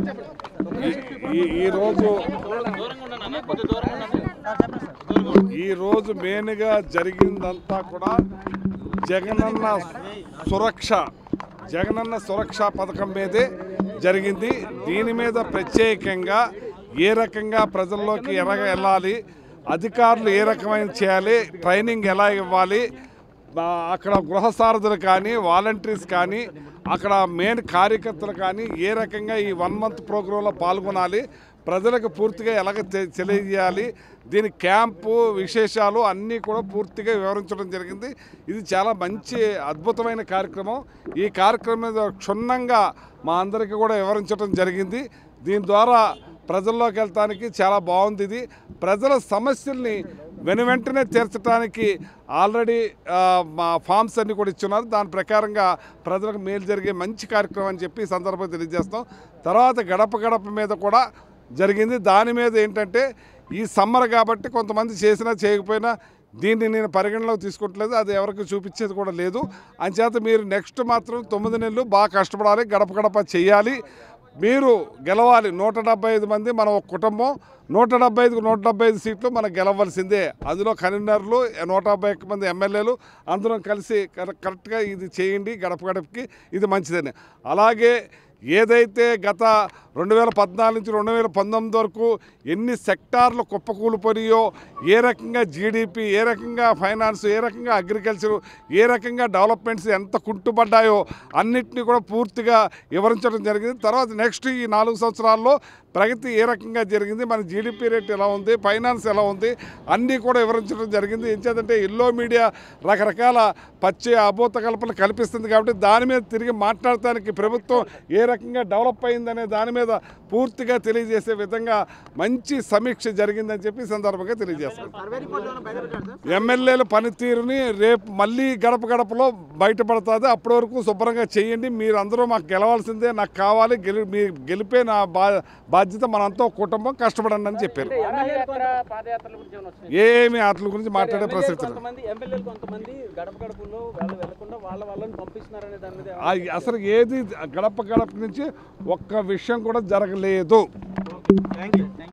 ఈ ఈరోజు ఈరోజు మెయిన్గా జరిగిందంతా కూడా జగనన్న సురక్ష జగనన్న సురక్ష పథకం మీదే జరిగింది దీని మీద ప్రత్యేకంగా ఏ రకంగా ప్రజల్లోకి ఎరగ వెళ్ళాలి అధికారులు ఏ రకమైన చేయాలి ట్రైనింగ్ ఎలా ఇవ్వాలి ఆ, అక్కడ గృహ సారథులు కానీ వాలంటీర్స్ కానీ అక్కడ మెయిన్ కార్యకర్తలు కానీ ఏ రకంగా ఈ వన్ మంత్ ప్రోగ్రాంలో పాల్గొనాలి ప్రజలకు పూర్తిగా ఎలాగ తె- తెలియజేయాలి దీని క్యాంపు విశేషాలు అన్నీ కూడా పూర్తిగా వివరించడం జరిగింది ఇది చాలా మంచి అద్భుతమైన కార్యక్రమం ఈ కార్యక్రమం మీద క్షుణ్ణంగా మా అందరికీ కూడా వివరించడం జరిగింది దీని ద్వారా ప్రజల్లోకి వెళ్తానికి చాలా బాగుంది ఇది ప్రజల సమస్యల్ని వెను వెంటనే తీర్చడానికి ఆల్రెడీ ఆ, మా ఫామ్స్ అన్ని కూడా ఇచ్చున్నారు దాని ప్రకారంగా ప్రజలకు మేలు జరిగే మంచి కార్యక్రమం అని చెప్పి ఈ సందర్భంగా తెలియజేస్తాం తర్వాత గడప గడప మీద కూడా జరిగింది దాని మీద ఏంటంటే ఈ సమ్మర్ కాబట్టి కొంతమంది చేసినా చేయకపోయినా దీన్ని నేను పరిగణలోకి తీసుకుంటలేదు అది ఎవరికి చూపించేది కూడా లేదు అంచేత మీరు నెక్స్ట్ మాత్రం తొమ్మిది నెలలు బాగా కష్టపడాలి గడప గడప చేయాలి మీరు గెలవాలి నూట డెబ్బై ఐదు మంది మన ఒక కుటుంబం నూట డెబ్బై ఐదుకు నూట డెబ్బై ఐదు సీట్లు మనం గెలవలసిందే అందులో కన్వీనర్లు నూట డెబ్బై ఒక్క మంది ఎమ్మెల్యేలు అందరం కలిసి కరె- కరెక్ట్గా ఇది చేయండి గడప గడపకి ఇది మంచిదని అలాగే ఏదైతే గత రెండు వేల పద్నాలుగు నుంచి రెండు వేల పంతొమ్మిది వరకు ఎన్ని సెక్టార్లు కుప్పకూలిపోయాయో ఏ రకంగా జీడిపి ఏ రకంగా ఫైనాన్స్ ఏ రకంగా అగ్రికల్చర్ ఏ రకంగా డెవలప్మెంట్స్ ఎంత కుంటుపడ్డాయో అన్నిటినీ కూడా పూర్తిగా వివరించడం జరిగింది తర్వాత నెక్స్ట్ ఈ నాలుగు సంవత్సరాల్లో ప్రగతి ఏ రకంగా జరిగింది మన జీడిపి రేట్ ఎలా ఉంది ఫైనాన్స్ ఎలా ఉంది అన్నీ కూడా వివరించడం జరిగింది ఏం చేద్దంటే ఎల్లో మీడియా రకరకాల పచ్చి అభూత కల్పనలు కల్పిస్తుంది కాబట్టి దాని మీద తిరిగి మాట్లాడటానికి ప్రభుత్వం ఏ రకంగా డెవలప్ అయిందనే దాని మీద పూర్తిగా తెలియజేసే విధంగా మంచి సమీక్ష జరిగిందని చెప్పి ఈ సందర్భంగా తెలియజేస్తాం సర్వే రిపోర్ట్ ఏమైనా బయటపెట్టారు సార్ ఎమ్మెల్యేల పనితీరుని రేపు మళ్ళీ గడప గడపలో బయటపడుతుంది అప్పటి వరకు శుభ్రంగా చేయండి మీరు అందరూ మాకు గెలవాల్సిందే నాకు కావాలి గెలి మీ గెలిపే నా బా బాధ్యత మనంతా ఒక కుటుంబం కష్టపడండి అని చెప్పారు పాదయాత్ర పాదయాత్రల గురించి ఏమైనా వచ్చినాయి ఏమి వాటి గురించి మాట్లాడే ప్రసక్తి లేదు. కొంతమంది ఎమ్మెల్యేలు కొంతమంది గడప గడపలో వాళ్ళు వెళ్లకుండా వాళ్ళ వాళ్ళని పంపిస్తున్నారనే దాని మీద ఆ- అసలు ఏది గడప గడప నుంచి ఒక్క విషయం కూడా జరగలేదు థ్యాంక్ యూ